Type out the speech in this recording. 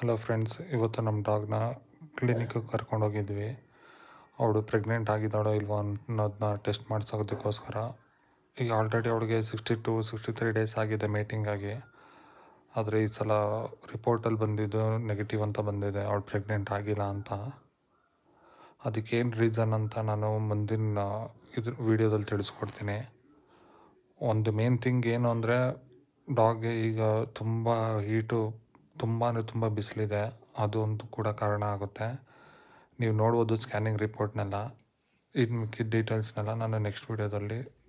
hello friends ಇವತ್ತು ನಮ್ಮ ಡಾಗ್ನ ಕ್ಲಿನಿಕ್ಗೆ ಕರ್ಕೊಂಡೋಗಿದ್ವಿ ಅವಳು ಪ್ರೆಗ್ನೆಂಟ್ ಆಗಿದ್ದಾಳೋ ಇಲ್ವೋ ಅನ್ನೋದನ್ನ ಟೆಸ್ಟ್ ಮಾಡಿಸೋದಕ್ಕೋಸ್ಕರ ಈಗ ಆಲ್ರೆಡಿ ಅವಳಿಗೆ sixty two sixty three days ಆಗಿದೆ ಮೇಟಿಂಗ್ ಆಗಿ ಆದರೆ ಈ ಸಲ ರಿಪೋರ್ಟಲ್ಲಿ ಬಂದಿದ್ದು ನೆಗೆಟಿವ್ ಅಂತ ಬಂದಿದೆ ಅವಳು ಪ್ರೆಗ್ನೆಂಟ್ ಆಗಿಲ್ಲ ಅಂತ ಅದಕ್ಕೇನು ರೀಸನ್ ಅಂತ ನಾನು ಮುಂದಿನ ಇದ್ರ ವೀಡಿಯೋದಲ್ಲಿ ತಿಳಿಸ್ಕೊಡ್ತೀನಿ ಒಂದು ಮೇನ್ ಥಿಂಗ್ ಏನು ಅಂದರೆ ಡಾಗ್ಗೆ ಈಗ ತುಂಬ ಹೀಟು ತುಂಬ ಅಂದರೆ ತುಂಬ ಬಿಸಿಲಿದೆ ಅದು ಒಂದು ಕೂಡ ಕಾರಣ ಆಗುತ್ತೆ ನೀವು ನೋಡ್ಬೋದು ಸ್ಕ್ಯಾನಿಂಗ್ ರಿಪೋರ್ಟ್ನೆಲ್ಲ ಇನ್ನು ಮಿಕ್ಕಿದ ಡೀಟೇಲ್ಸ್ನೆಲ್ಲ ನಾನು ನೆಕ್ಸ್ಟ್ ವೀಡಿಯೋದಲ್ಲಿ